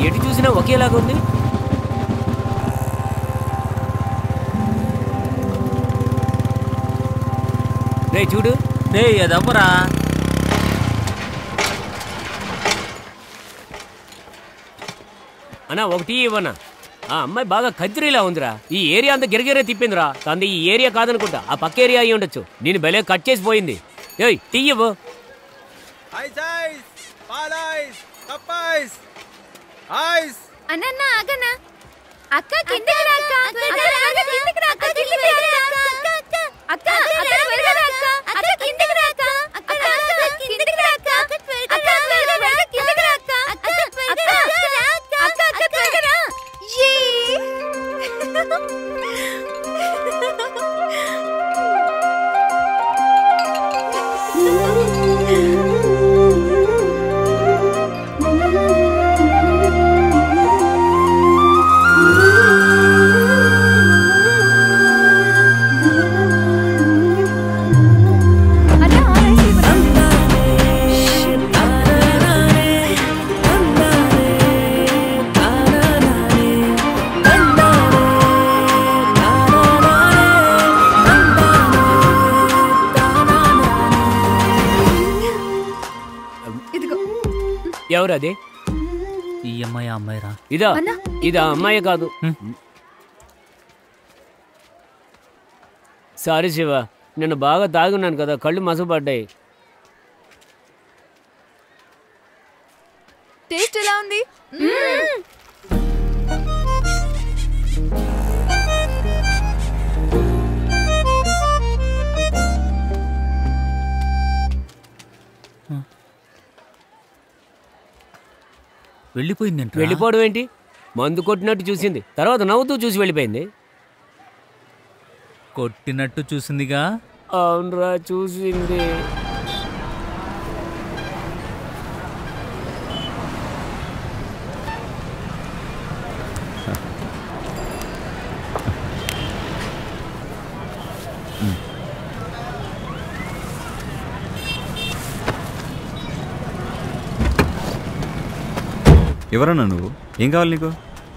ఎటు చూసినా ఒకేలాగా ఉంది రే చూడు డే అదవ్వరా అన్నా ఒకటి ఇవ్వనా ఆ అమ్మాయి బాగా కత్తిరిలా ఉందిరా ఈ ఏరియా అంతా గిరగిరే తిప్పిందిరా కానీ ఈ ఏరియా కాదనుకుంటా ఆ పక్క ఏరియా అయి ఉండొచ్చు నేను భలే కట్ చేసి పోయింది ఏయ్ టీ ఇవ్వు ఐస్ ఐస్ పాల్ ఐస్ కప్ ఐస్ ఐస్ అన్నన్న ఆగనా అక్క కిందకి రా అక్క అక్క అక్క కిందకి రా అక్క కిందకి రా అక్క అక్క అక్క అక్క త్వరగా రా అక్క అక్క కిందకి రా అక్క అక్క అక్క కిందకి రా అక్క అక్క త్వరగా రా కిందకి రా అక్క అక్క త్వరగా రా అక్క అక్క అక్క త్వరగా రా యే అన్న ఆరెంజ్ ఇవ్వరా ఇదిగో ఎవరు అది ఈ అమ్మాయి ఆ అమ్మాయిరా ఇదా అన్నా. ఇదా అమ్మాయి కాదు సారీ శివ నేను బాగా తాగున్నాను కదా కళ్ళు మసపడ్డాయి టేస్ట్ ఎలా ఉంది వెళ్ళిపోయింది వెళ్ళిపోవడం ఏంటి మందు కొట్టినట్టు చూసింది తర్వాత నవ్వుతూ చూసి వెళ్ళిపోయింది కొట్టినట్టు చూసిందిగా అవునరా చూసింది ఎవరన్నా నువ్వు ఏం కావాలి నీకు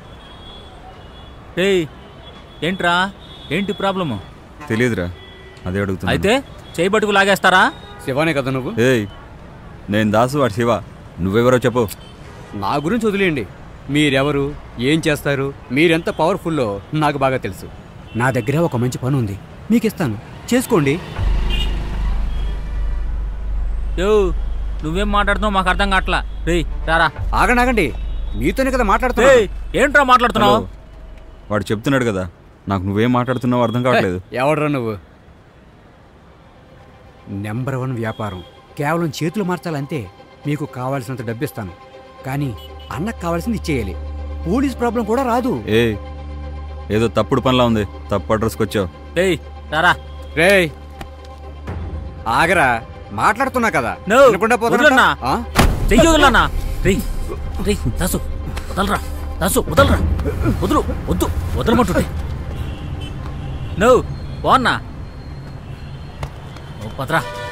ఏయ్ ఏంట్రా ఏంటి ప్రాబ్లము తెలియదురా అదే అడుగుతున్నా అయితే చేయి పట్టుకు లాగేస్తారా శివానే కదా నువ్వు ఏయ్ నేను దాసు వాడు శివ నువ్వెవరో చెప్పు నా గురించి వదిలేయండి మీరెవరు ఏం చేస్తారు మీరెంత పవర్ఫుల్లో నాకు బాగా తెలుసు నా దగ్గర ఒక మంచి పని ఉంది మీకు ఇస్తాను చేసుకోండి యో నువ్వేం మాట్లాడుతున్నావు మాకు అర్థం కావట్లా రేయ్ రారా ఆగండి ఆగండి మీతోనే కదా మాట్లాడుతున్నా ఏయ్ ఏంట్రా మాట్లాడుతున్నావు హలో. వాడు చెప్తున్నాడు కదా నాకు నువ్వేం మాట్లాడుతున్నావు అర్థం కావట్లేదు ఎవడరా నువ్వు నెంబర్ వన్ వ్యాపారం కేవలం చేతులు మార్చాలంతే మీకు కావాల్సినంత డబ్బిస్తాను కానీ అన్నకు కావాల్సింది ఇచ్చేయాలి పోలీస్ ప్రాబ్లం కూడా రాదు ఏ ఏదో తప్పుడు పనిలా ఉంది తప్పు అడ్రస్కి వచ్చావు ఏయ్ రారా రే ఆగరా మాట్లాడుతున్నా కదా No, వినకుండా పోతున్నావా? వదలన్నా. ఆ? చెయ్యి వదలన్నా రేయ్ రేయ్ దాసు వదలరా దాసు వదలరా వదులు వద్దు వదలమంటుంటే నువ్వు బాగున్నా ఓ పదరా